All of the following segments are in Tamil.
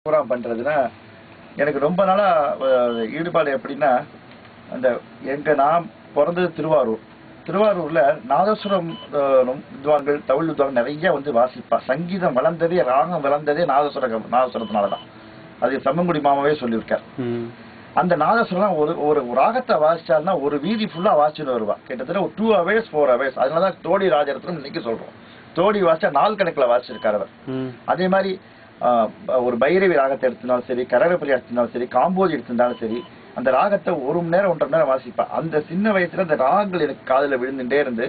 ப்ரோக்ராம் பண்றதுன்னா எனக்கு ரொம்ப நாளா அஹ், ஈடுபாடு எப்படின்னா அந்த எங்க நான் பிறந்தது திருவாரூர் திருவாரூர்ல நாதசுரம் அஹ், வித்வான்கள் தமிழ் வித்வான்கள் நிறைய வந்து வாசிப்பா சங்கீதம் வளர்ந்ததே ராகம் வளர்ந்ததே நாதசுர நாதசுரத்தினால தான் அது சம்மங்குடி மாமாவே சொல்லியிருக்கார் ம். அந்த நாதஸ்வரம் ஒரு ஒரு ராகத்தை வாசிச்சாருன்னா ஒரு வீதி ஃபுல்லா வாசிச்சுட்டு வருவா கிட்டத்தட்ட ஒரு டூ ஹவர்ஸ் ஃபோர் ஹவர்ஸ் அதனாலதான் தோடி ராஜரத்னம் இன்னைக்கு சொல்றோம் தோடி வாசிச்சா நாள் கணக்குல வாசிச்சிருக்காரு அவர் ம். அதே மாதிரி ஆஹ், ஒரு பைரவி ராகத்தை எடுத்திருந்தாலும் சரி கரகப்பலி எடுத்திருந்தாலும் சரி காம்போஜி எடுத்திருந்தாலும் சரி அந்த ராகத்தை ஒரு மணி நேரம் ஒன்றரை மணி நேரம் வாசிப்பா அந்த சின்ன வயசுல அந்த ராகங்கள் எனக்கு காதுல விழுந்துட்டே இருந்து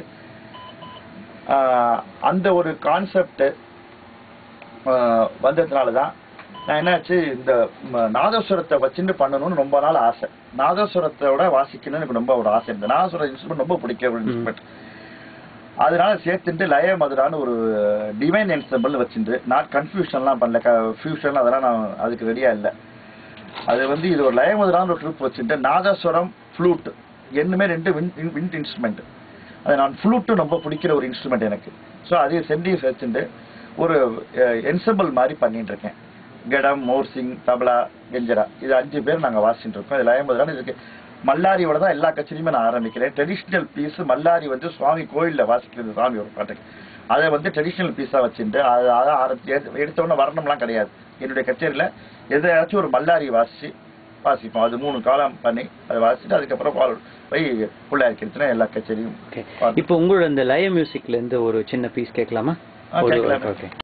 ஆஹ், அந்த ஒரு கான்செப்ட் வந்ததுனால தான் நான் என்னாச்சு இந்த ம, நாதஸ்வரத்தை வச்சுட்டு பண்ணணும்னு ரொம்ப நாள் ஆசை நாதஸ்வரத்தோட வாசிக்கணும்னு எனக்கு ரொம்ப ஒரு ஆசை இருந்தது நாதஸ்வர இன்ஸ்ட்ருமெண்ட் ரொம்ப பிடிக்க ஒரு இன்ஸ்ட்ருமெண்ட் அதனால சேர்த்துட்டு லய மதுரான்னு ஒரு டிவைன் என்சம்பிள் வச்சுட்டு நாட் கன்ஃபியூஷன்லாம் பண்ணல ஃபியூஷன் அதெல்லாம் நான் அதுக்கு ரெடியா இல்லை அது வந்து இது ஒரு லய மதுரான்னு ஒரு ட்ரிப் வச்சுட்டு நாதஸ்வரம் ஃப்ளூட் என்னுமே ரெண்டு வின் விண்ட் இன்ஸ்ட்ருமெண்ட் அது நான் ஃப்ளூட்டும் ரொம்ப பிடிக்கிற ஒரு இன்ஸ்ட்ருமெண்ட் எனக்கு ஸோ அதையும் சென்டி வச்சுட்டு ஒரு என்சம்பிள் மாதிரி பண்ணிட்டு இருக்கேன் கடம் மோர்சிங் தபலா கெஞ்சரா இது அஞ்சு பேர் நாங்கள் வாசிச்சுட்டு இருக்கோம் இது லய மதுரான்னு இதுக்கு மல்லாரியோட தான் எல்லா கச்சேரியுமே நான் ஆரம்பிக்கிறேன் ட்ரெடிஷ்னல் பீஸ் மல்லாரி வந்து சுவாமி கோயில்ல வாசிக்கிறது சாமி ஒரு பாட்டுக்கு அதை வந்து ட்ரெடிஷ்னல் பீஸா வச்சுட்டு அதை அதை ஆரம்பிச்சு எடுத்த- எடுத்த உடனே வரணும்லாம் கிடையாது என்னுடைய கச்சேரியில எதையாச்சும் ஒரு மல்லாரி வாசிச்சு வாசிப்போம் அது மூணு காலம் பண்ணி அதை வாசிச்சுட்டு அதுக்கப்புறம் பால் போய் பிள்ளையார் கீர்த்தனை எல்லா கச்சேரியும் ஓகே இப்போ உங்களோட இந்த லய மியூசிக்ல இருந்து ஒரு சின்ன பீஸ் கேட்கலாமா ஆ, ஒரு கேட்கலாம். ஓகே